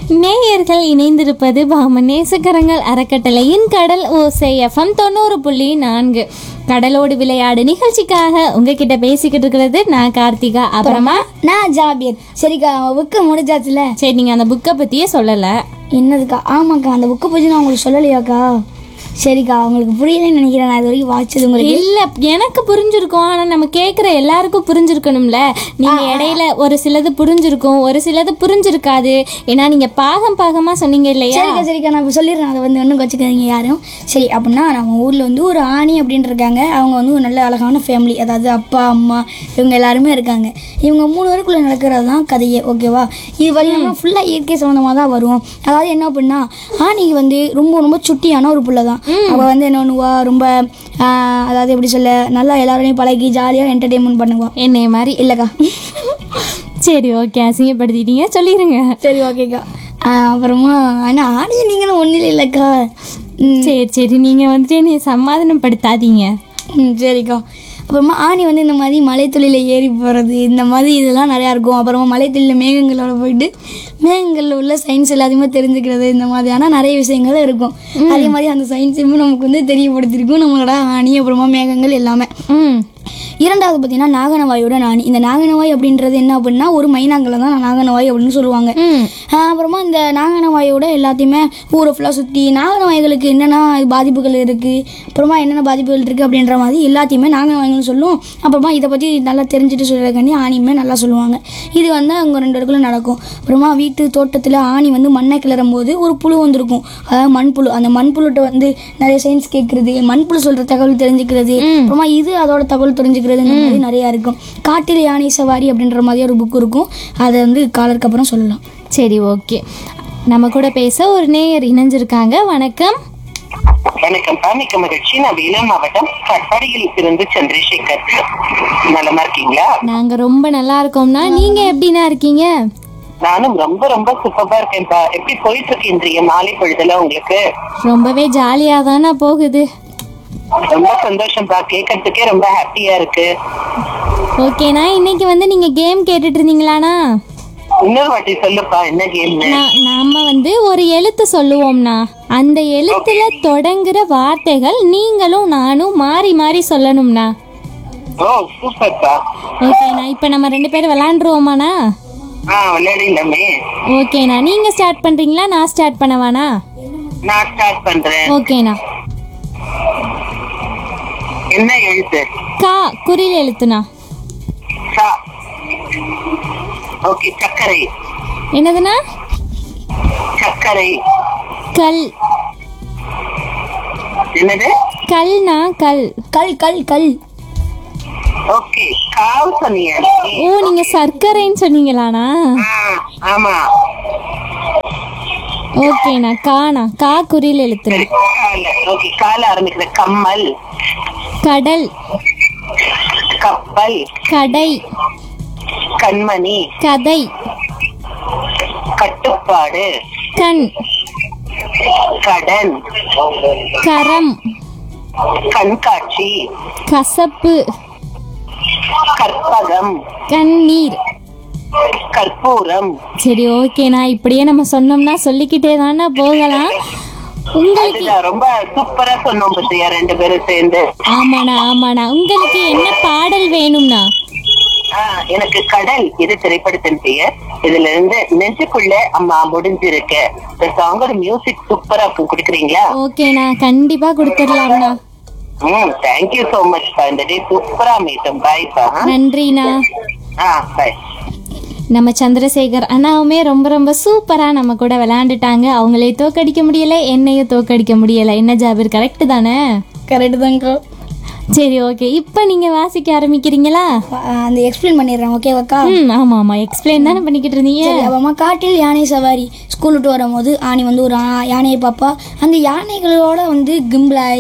நேயர்கள் இணைந்திருப்பது பாமன் நேசக்கரங்கள் அறக்கட்டளையின் கடல் ஓசை எஃப்எம் தொண்ணூறு புள்ளி நான்கு கடலோடு விளையாடு நிகழ்ச்சிக்காக உங்ககிட்ட பேசிக்கிட்டு இருக்கிறது நான் கார்த்திகா அப்புறமா நான் ஜாபியர் சரிக்கா புக்கு முடிஞ்சாச்சுல சரி நீங்க அந்த புக்கை பத்தியே சொல்லல என்னதுக்கா ஆமாக்கா அந்த புக்கை பற்றி நான் உங்களுக்கு சொல்லலையாக்கா சரிக்கா உங்களுக்கு புரியலன்னு நினைக்கிறேன் நான் இது வரைக்கும் வாசிச்சது உங்களுக்கு இல்ல எனக்கு புரிஞ்சிருக்கும் ஆனா நம்ம கேக்குற எல்லாருக்கும் புரிஞ்சிருக்கணும்ல நீங்க இடையில ஒரு சிலது புரிஞ்சிருக்கும் ஒரு சிலது புரிஞ்சிருக்காது ஏன்னா நீங்க பாகம் பாகமா சொன்னீங்க இல்லையா சரிக்கா சரிக்கா நான் இப்போ சொல்லிடுறேன் அதை வந்து ஒன்றும் வச்சுக்காதீங்க யாரும் சரி அப்படின்னா நம்ம ஊரில் வந்து ஒரு ஆணி அப்படின்னு இருக்காங்க அவங்க வந்து ஒரு நல்ல அழகான ஃபேமிலி அதாவது அப்பா அம்மா இவங்க எல்லாருமே இருக்காங்க இவங்க மூணு பேருக்குள்ளே நடக்கிறது தான் கதையே ஓகேவா இது வரையும் ஃபுல்லாக இயற்கை சம்மந்தமாக தான் வரும் அதாவது என்ன அப்படின்னா ஆணிக்கு வந்து ரொம்ப ரொம்ப சுட்டியான ஒரு புள்ள தான் அவள் வந்து என்ன பண்ணுவா ரொம்ப ஆஹ், அதாவது எப்படி சொல்ல நல்லா எல்லாரோடையும் பழகி ஜாலியாக என்டர்டெயின்மெண்ட் பண்ணுவா என்னைய மாதிரி இல்லைக்கா சரி ஓகே அசிங்கப்படுத்திட்டீங்க சொல்லிடுங்க சரி ஓகேக்கா ஆஹ், அப்புறமா ஆனால் ஆணி நீங்களும் ஒன்றும் இல்லைக்கா ம் சரி சரி நீங்க வந்துட்டு என்னை சமாதானம் படுத்தாதீங்க ம் சரிக்கா அப்புறமா ஆணி வந்து இந்த மாதிரி மலைத்துளியில் ஏறி போகிறது இந்த மாதிரி இதெல்லாம் நிறையா இருக்கும் அப்புறமா மலைத்துளியில் மேகங்களோட போயிட்டு மேகங்களில் உள்ள சயின்ஸ் எல்லாத்தையுமே தெரிஞ்சுக்கிறது இந்த மாதிரியான நிறைய விஷயங்கள் இருக்கும் அதே மாதிரி அந்த சயின்ஸையுமே நமக்கு வந்து தெரியப்படுத்திருக்கும் நம்மளோட ஆணி அப்புறமா மேகங்கள் எல்லாமே ம் இரண்டாவது பார்த்தீங்கன்னா நாகனவாயோட நாணி இந்த நாகனவாய் அப்படின்றது என்ன அப்படின்னா ஒரு மைனாங்களை தான் நாகனவாய் அப்படின்னு சொல்லுவாங்க ம் ஆஹ் அப்புறமா இந்த நாகனவாயோட எல்லாத்தையுமே ஊரை ஃபுல்லாக சுற்றி நாகனவாய்களுக்கு என்னென்ன பாதிப்புகள் இருக்குது அப்புறமா என்னென்ன பாதிப்புகள் இருக்குது அப்படின்ற மாதிரி எல்லாத்தையுமே நாகனவாய்கள்னு சொல்லும் அப்புறமா இதை பற்றி நல்லா தெரிஞ்சுட்டு சொல்கிறதுக்காண்டி ஆணியுமே நல்லா சொல்லுவாங்க இது வந்து அவங்க ரெண்டு இடத்துல நடக்கும் அப்புறமா வீட்டு தோட்டத்தில் ஆணி வந்து மண்ணை கிளறும் போது ஒரு புழு வந்திருக்கும் அதாவது மண்புழு அந்த மண்புழுட்ட வந்து நிறைய சயின்ஸ் கேட்குறது மண்புழு சொல்கிற தகவல் தெரிஞ்சுக்கிறது அப்புறமா இது அதோட தகவல் தெரிஞ்சுக்கிறது இந்த மாதிரி நிறையா இருக்கும் காட்டில் யானை சவாரி அப்படின்ற மாதிரி ஒரு புக் இருக்கும் அதை வந்து காலருக்கு அப்புறம் சொல்லலாம் சரி ஓகே நம்ம கூட பேச ஒரு நேயர் இணைஞ்சிருக்காங்க வணக்கம் வணக்கம் மிக்க மகிழ்ச்சி நான் வேலூர் மாவட்டம் கட்பாடியில் இருந்து சந்திரசேகர் நலமா இருக்கீங்களா நாங்க ரொம்ப நல்லா இருக்கோம்னா நீங்க எப்படிண்ணா இருக்கீங்க நானும் ரொம்ப ரொம்ப சூப்பரா இருக்கேன்ப்பா எப்படி போயிட்டு இருக்கு இன்றைய மாலை பொழுதுல உங்களுக்கு ரொம்பவே ஜாலியா தானே போகுது ரொம்ப சந்தோஷம்ப்பா கேட்கறதுக்கே ரொம்ப ஹாப்பியா இருக்கு ஓகேண்ணா இன்னைக்கு வந்து நீங்க கேம் கேட்டுட்டு இருந்தீங்களாண்ணா இன்னொரு வாட்டி சொல்லுப்பா என்ன கேம்னு நா- நாம வந்து ஒரு எழுத்து சொல்லுவோம்னா அந்த எழுத்துல தொடங்குற வார்த்தைகள் நீங்களும் நானும் மாறி மாறி சொல்லணும்னா ஓ சூப்பர்ப்பா ஓகேண்ணா இப்போ நம்ம ரெண்டு பேரும் விளாண்டுருவோமாண்ணா ஆ விளையாடிலாமே ஓகேண்ணா நீங்க ஸ்டார்ட் பண்றீங்களா நான் ஸ்டார்ட் பண்ணவாண்ணா நான் ஸ்டார்ட் பண்றேன் ஓகேண்ணா என்ன எழுத்து கா குறில் எழுத்துண்ணா சா ஓகே சர்க்கரை என்னதுண்ணா சர்க்கரை கல் என்னது கல்னா கல் கல் கல் கல் ஓகே காவு சொன்னீங்க ஓ நீங்க சர்க்கரைன்னு சொன்னீங்களாண்ணா ஆ, ஆமா ஓகேண்ணா காணா கா குறில் எழுத்துண்ணா சரி கால ஓகே கால ஆரம்பிக்கிற கம்மல் கடல் கப்பல் கடை கண்மணி கதை கட்டுப்பாடு கண் கடன் கரம் கண்காட்சி கசப்பு கற்பகம் கண்ணீர் கற்பூரம் சரி ஓகேண்ணா இப்படியே நம்ம சொன்னோம்னா சொல்லிக்கிட்டே தானே போகலாம் உங்களுக்கு அதுதான் ரொம்ப சூப்பரா சொன்னோம் பத்தியா ரெண்டு பேரும் சேர்ந்து ஆமாண்ணா ஆமாண்ணா உங்களுக்கு என்ன பாடல் வேணும்ண்ணா ஆ, எனக்கு கடல் இது திரைப்படத்தின் பெயர் இதுல இருந்து நெஞ்சுக்குள்ள அம்மா முடிஞ்சிருக்கு இந்த சாங்கோட மியூசிக் சூப்பரா இருக்கும் குடுக்குறீங்களா ஓகேண்ணா கண்டிப்பா கொடுத்துடலாம்ண்ணா ம் தேங்க்யூ சோ மச் பா இந்த டே சூப்பரா மீட்டும் பாய் பா நன்றிண்ணா ஆ பாய் நம்ம சந்திரசேகர் அண்ணாவுமே ரொம்ப ரொம்ப சூப்பரா நம்ம கூட விளையாண்டுட்டாங்க அவங்களே தோக்கடிக்க முடியல என்னையும் தோக்கடிக்க முடியல என்ன ஜாபிர் கரெக்ட் தானே கரெக்டு தாங்க்கா சரி ஓகே இப்போ நீங்க வாசிக்க ஆரம்பிக்கிறீங்களா ஆஹ் அந்த எக்ஸ்பிளைன் பண்ணிடுறேன் ஓகேவாக்கா ம் ஆமா ஆமா எக்ஸ்பிளைன் தானே பண்ணிக்கிட்டு இருந்தீங்க சரி அப்புறமா காட்டில் யானை சவாரி ஸ்கூல் விட்டு வரும்போது ஆணி வந்து ஒரு ஆ- யானையை பார்ப்பா அந்த யானைகளோட வந்து கிம்பிளாகி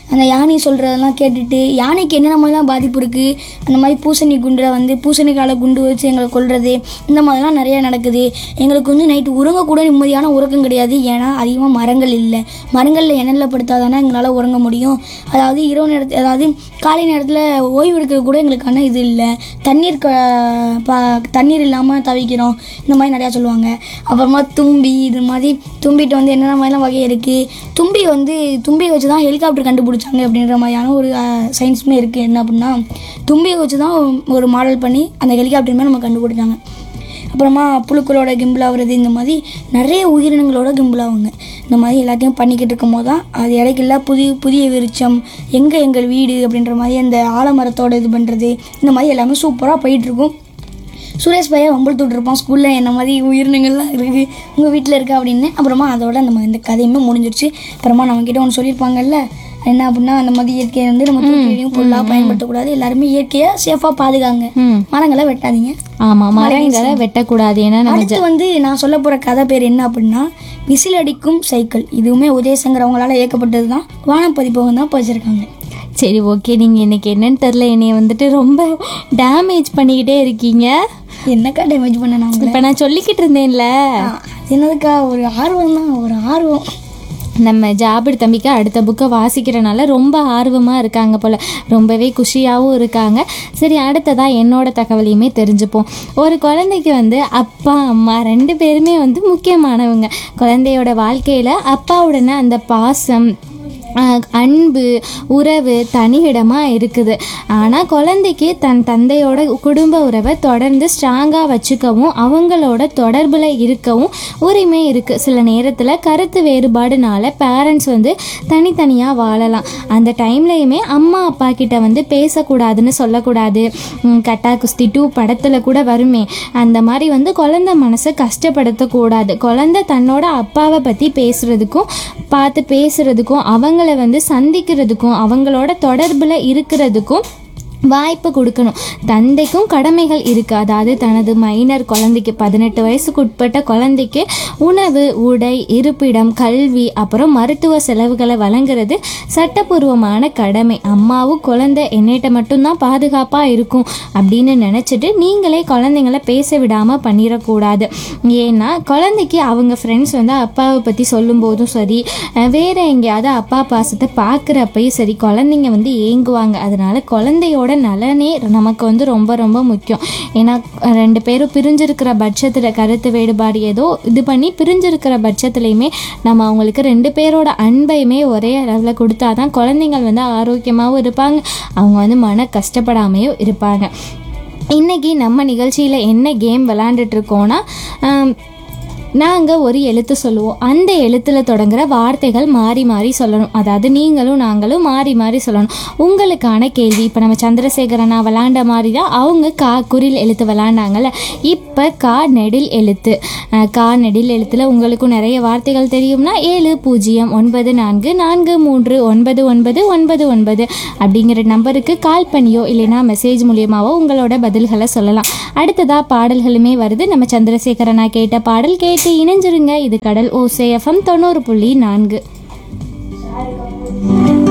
அந்த யானை சொல்கிறதெல்லாம் கேட்டுட்டு யானைக்கு என்னென்ன மாதிரிலாம் பாதிப்பு இருக்குது அந்த மாதிரி பூசணி குண்டில் வந்து பூசணிக்கால குண்டு வச்சு எங்களை கொல்றது இந்த மாதிரிலாம் நிறைய நடக்குது எங்களுக்கு வந்து நைட்டு உறங்க கூட நிம்மதியான உறக்கம் கிடையாது ஏன்னா அதிகமாக மரங்கள் இல்லை மரங்களில் எண்ணெயில் படுத்தாதானே எங்களால் உறங்க முடியும் அதாவது இரவு நேரத்தில் அதாவது காலை நேரத்தில் ஓய்வு எடுக்கிறது கூட எங்களுக்கான இது இல்லை தண்ணீர் க ப தண்ணீர் இல்லாமல் தவிக்கிறோம் இந்த மாதிரி நிறையா சொல்லுவாங்க அப்புறமா தும்பி இது மாதிரி தும்பிட்டு வந்து என்னென்ன மாதிரிலாம் வகை இருக்குது தும்பி வந்து தும்பியை வச்சு தான் ஹெலிகாப்டர் கண்டுபிடிச்சாங்க அப்படின்ற மாதிரியான ஒரு சயின்ஸுமே இருக்குது என்ன அப்படின்னா தும்பியை வச்சு தான் ஒரு மாடல் பண்ணி அந்த ஹெலிகாப்டருமே நம்ம கண்டுபிடிச்சாங்க அப்புறமா புழுக்களோட கிம்பிள் ஆகுறது இந்த மாதிரி நிறைய உயிரினங்களோட கிம்பிள் ஆகுங்க இந்த மாதிரி எல்லாத்தையும் பண்ணிக்கிட்டு இருக்கும் போது தான் அது இடைக்கில்ல புதிய புதிய விருட்சம் எங்கே எங்கள் வீடு அப்படின்ற மாதிரி அந்த ஆலமரத்தோட இது பண்ணுறது இந்த மாதிரி எல்லாமே சூப்பராக போயிட்டுருக்கும் சுரேஷ் பையா வம்பல் இருப்பான் ஸ்கூலில் என்ன மாதிரி உயிரினங்கள்லாம் இருக்குது உங்கள் வீட்டில் இருக்கா அப்படின்னு அப்புறமா அதோட நம்ம இந்த கதையுமே முடிஞ்சிருச்சு அப்புறமா நம்மக்கிட்ட ஒன்று சொல்லியிருப்பாங்கல்ல என்ன அப்படின்னா அந்த மாதிரி இயற்கையை வந்து நம்ம தூக்கிலையும் பொருளாக பயன்படுத்தக்கூடாது எல்லாருமே இயற்கையை சேஃபாக பாதுகாங்க ம் மரங்களை வெட்டாதீங்க ஆமா மரங்களை வெட்டக்கூடாது ஏன்னா நம்ம அடுத்து வந்து நான் சொல்ல போகிற கதை பேர் என்ன அப்படின்னா விசில் அடிக்கும் சைக்கிள் இதுவுமே உதயசங்கரவங்களால இயக்கப்பட்டது தான் வானப்பதிப்பவங்க தான் பதிச்சிருக்காங்க சரி ஓகே நீங்க இன்னைக்கு என்னன்னு தெரில என்னைய வந்துட்டு ரொம்ப டேமேஜ் பண்ணிக்கிட்டே இருக்கீங்க என்னக்கா டேமேஜ் பண்ண நான் உங்களை இப்ப நான் சொல்லிக்கிட்டு இருந்தேன்ல ஆ, அது என்னதுக்கா ஒரு ஆர்வம் தான் ஒரு ஆர்வம் நம்ம ஜாபிர் தம்பிக்கு அடுத்த புக்கை வாசிக்கிறனால ரொம்ப ஆர்வமாக இருக்காங்க போல் ரொம்பவே குஷியாகவும் இருக்காங்க சரி அடுத்ததாக என்னோட தகவலையுமே தெரிஞ்சுப்போம் ஒரு குழந்தைக்கு வந்து அப்பா அம்மா ரெண்டு பேருமே வந்து முக்கியமானவங்க குழந்தையோட வாழ்க்கையில் அப்பாவுடனே அந்த பாசம் ஆஹ், அன்பு உறவு தனியிடமாக இருக்குது ஆனால் குழந்தைக்கு தன் தந்தையோட குடும்ப உறவை தொடர்ந்து ஸ்ட்ராங்காக வச்சுக்கவும் அவங்களோட தொடர்பில் இருக்கவும் உரிமை இருக்குது சில நேரத்தில் கருத்து வேறுபாடுனால பேரண்ட்ஸ் வந்து தனித்தனியாக வாழலாம் அந்த டைம்லையுமே அம்மா அப்பா கிட்ட வந்து பேசக்கூடாதுன்னு சொல்லக்கூடாது உம், கட்டா குஸ்தி டூ படத்தில் கூட வருமே அந்த மாதிரி வந்து குழந்தை மனசை கஷ்டப்படுத்தக்கூடாது குழந்தை தன்னோட அப்பாவை பற்றி பேசுகிறதுக்கும் பார்த்து பேசுகிறதுக்கும் அவங்கள வந்து சந்திக்கிறதுக்கும் அவங்களோட தொடர்பில் இருக்கிறதுக்கும் வாய்ப்பு கொடுக்கணும் தந்தைக்கும் கடமைகள் இருக்குது அதாவது தனது மைனர் குழந்தைக்கு பதினெட்டு வயசுக்கு உட்பட்ட குழந்தைக்கு உணவு உடை இருப்பிடம் கல்வி அப்புறம் மருத்துவ செலவுகளை வழங்குறது சட்டப்பூர்வமான கடமை அம்மாவும் குழந்தை என்னிட்ட மட்டும்தான் பாதுகாப்பாக இருக்கும் அப்படின்னு நினச்சிட்டு நீங்களே குழந்தைங்கள பேச விடாமல் பண்ணிடக்கூடாது ஏன்னா குழந்தைக்கு அவங்க ஃப்ரெண்ட்ஸ் வந்து அப்பாவை பற்றி சொல்லும்போதும் சரி அஹ் வேற எங்கேயாவது அப்பா பாசத்தை பார்க்குறப்பையும் சரி குழந்தைங்க வந்து ஏங்குவாங்க அதனால குழந்தையோட நலனே நமக்கு வந்து ரொம்ப ரொம்ப முக்கியம் ஏன்னா அஹ் ரெண்டு பேரும் பிரிஞ்சிருக்கிற பட்சத்தில் கருத்து வேறுபாடு ஏதோ இது பண்ணி பிரிஞ்சிருக்கிற பட்சத்துலையுமே நம்ம அவங்களுக்கு ரெண்டு பேரோட அன்பையுமே ஒரே அளவில் கொடுத்தாதான் குழந்தைங்கள் வந்து ஆரோக்கியமாகவும் இருப்பாங்க அவங்க வந்து மன கஷ்டப்படாமையும் இருப்பாங்க இன்னைக்கு நம்ம நிகழ்ச்சியில் என்ன கேம் விளாண்டுட்டு இருக்கோம்னா ஆம், நாங்கள் ஒரு எழுத்து சொல்லுவோம் அந்த எழுத்தில் தொடங்குற வார்த்தைகள் மாறி மாறி சொல்லணும் அதாவது நீங்களும் நாங்களும் மாறி மாறி சொல்லணும் உங்களுக்கான கேள்வி இப்போ நம்ம சந்திரசேகரனா விளாண்ட மாதிரி தான் அவங்க கா குரில் எழுத்து விளாண்டாங்கல்ல இப்போ கா நெடில் எழுத்து அஹ், கா நெடில் எழுத்தில் உங்களுக்கும் நிறைய வார்த்தைகள் தெரியும்னா ஏழு பூஜ்ஜியம் ஒன்பது நான்கு நான்கு மூன்று ஒன்பது ஒன்பது ஒன்பது ஒன்பது அப்படிங்கிற நம்பருக்கு கால் பண்ணியோ இல்லைன்னா மெசேஜ் மூலியமாவோ உங்களோட பதில்களை சொல்லலாம் அடுத்ததா பாடல்களுமே வருது நம்ம சந்திரசேகரனா கேட்ட பாடல் கேட்டு இணைஞ்சிருங்க இது கடல் ஓசே எஃப்எம் தொண்ணூறு புள்ளி நான்கு